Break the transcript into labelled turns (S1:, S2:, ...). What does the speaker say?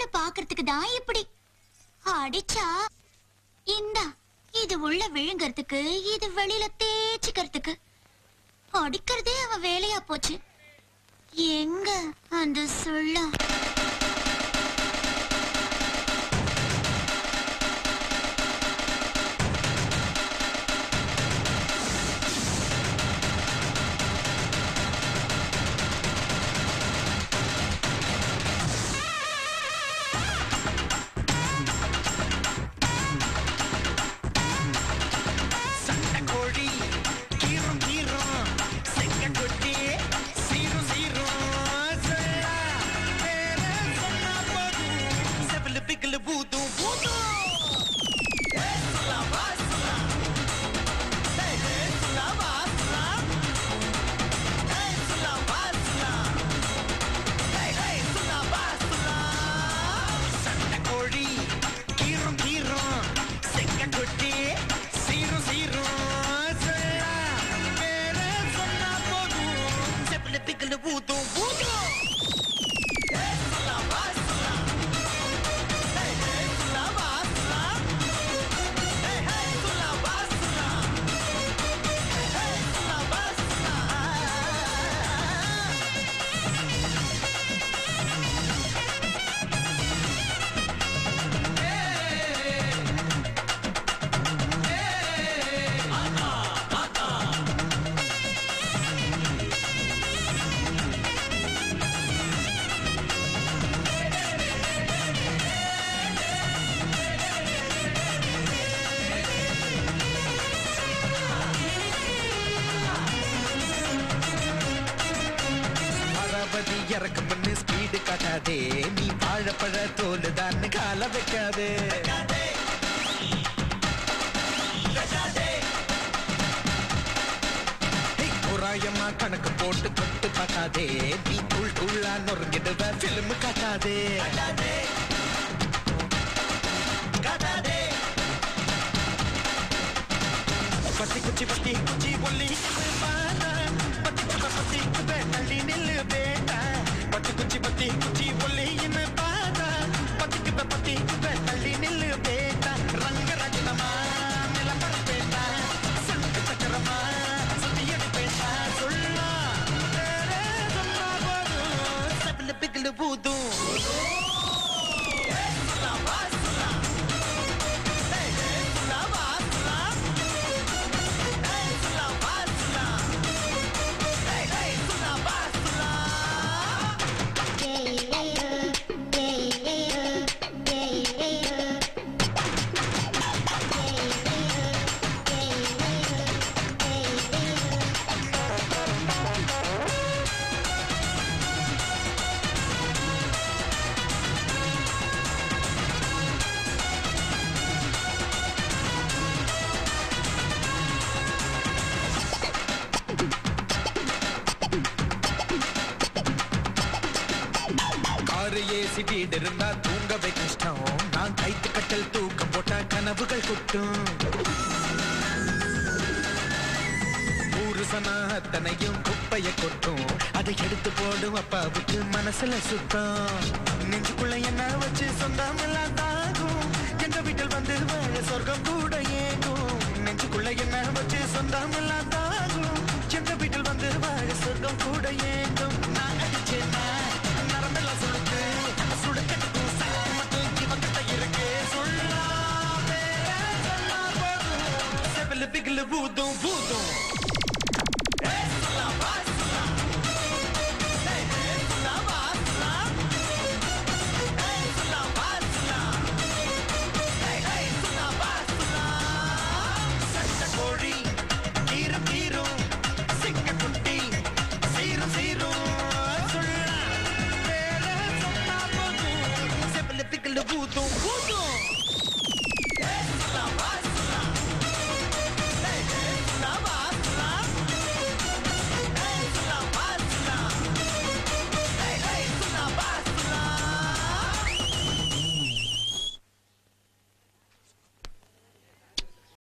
S1: பாக்குறதுக்கு தான் இப்படி அடிச்சா இந்தா இது உள்ள விழுங்கறதுக்கு இது வெளியில தேய்ச்சிக்கிறதுக்கு அடிக்கிறதே அவ வேலையா போச்சு எங்க அந்த சொல்ல
S2: சண்டைக்கோழி கீரும் கீரும் செங்கக்கொட்டி சீரும் சீரும் சொல்லா வேற சொன்னா போதும் செவிலு பிகிலு பூதும் பூதும் ஏய், சொல்லா, வா, சொல்லா. ஏய், ஏய், சொல்லா, வா, சொல்லா. ஏய், சொல்லா, வா, சொல்லா. ஏய், ஏய், சொல்லா, வா, சொல்லா. சண்டைக்கோழி கீரும் கீரும் செங்கக்கொட்டி சீரும் சீரும் சொல்லா வேற சொன்னா போதும் செப்பில பிக்கல பூத்தும் பூத்தும் ஏய், சொல்லா, வா, சொல்லா. ஏய், ஏய், சொல்லா, வா, சொல்லா. ஏய், ஏய், சொல்லா, வா, சொல்லா. ஏய், ஏய், சொல்லா, வா, சொல்லா. மரபதி இறக்கு பண்ணு ஸ்பீடு காட்டாதே நீ வாழைப்பழ தோல் தான் கால வைக்காதே குறாயமா கணக்கு போட்டு கொட்டு பார்க்காதே நீ தூள் தூளா நொறுங்கிடுவ பிலிம் காட்டாதே பத்தி குச்சி பத்தி குச்சி ஒல்லி பாரா பத்தி குப்ப பத்தி குப்ப தள்ளி நில்லு பேட்டா பத்தி குச்சி பத்தி குச்சி ஒல்லி இன்னு பாரா பத்தி குப்ப பத்தி குப்ப தள்ளி நில்லு பேட்டா ரங்க ரஜினமா நிலம்பர பேட்டா சங்கு சக்கரமா சுத்தியடி பேட்டா சொல்லா வேற சொன்னா போதும் சபில பிகிலு பூதும் ஏய், சொல்லா, வா, சொல்லா. ஏய், ஏய், சொல்லா, வா, சொல்லா. ஏய், சொல்லா, வா, சொல்லா. ஏய், ஏய், சொல்லா, வா, சொல்லா. காரு ஏசி வீடு இருந்தா தூங்கவே கஷ்டம் நான் கைத்து கட்டல் தூக்கம் போட்டா கனவுகள் கொட்டும் ஊரு சனா அத்தனையும் குப்பைய கொட்டும் அதை எடுத்து போடும் அப்பாவுக்கு மனசுல சுத்தம் நெஞ்சுக்குள்ள என்ன வச்சு சொந்தம் இல்லாதாகும் எங்க வீட்டில் வந்து வாழ சொர்க்கம் கூட ஏகும் நெஞ்சுக்குள்ள என்ன வச்சு சொந்தம் இல்லாதாகும் எங்க வீட்டில் வந்து வாழ சொர்க்கம் கூட ஏகும் நான் அடிச்சேன்னா நரம்பெல்லாம் சுடுக்கு சுடுக்கட்டுக்கும் சக்தி மட்டும் இவங்கிட்ட இருக்கு சொல்லா பேர சொன்னா போதும் செவிலு பிகிலு பூதும் பூதும்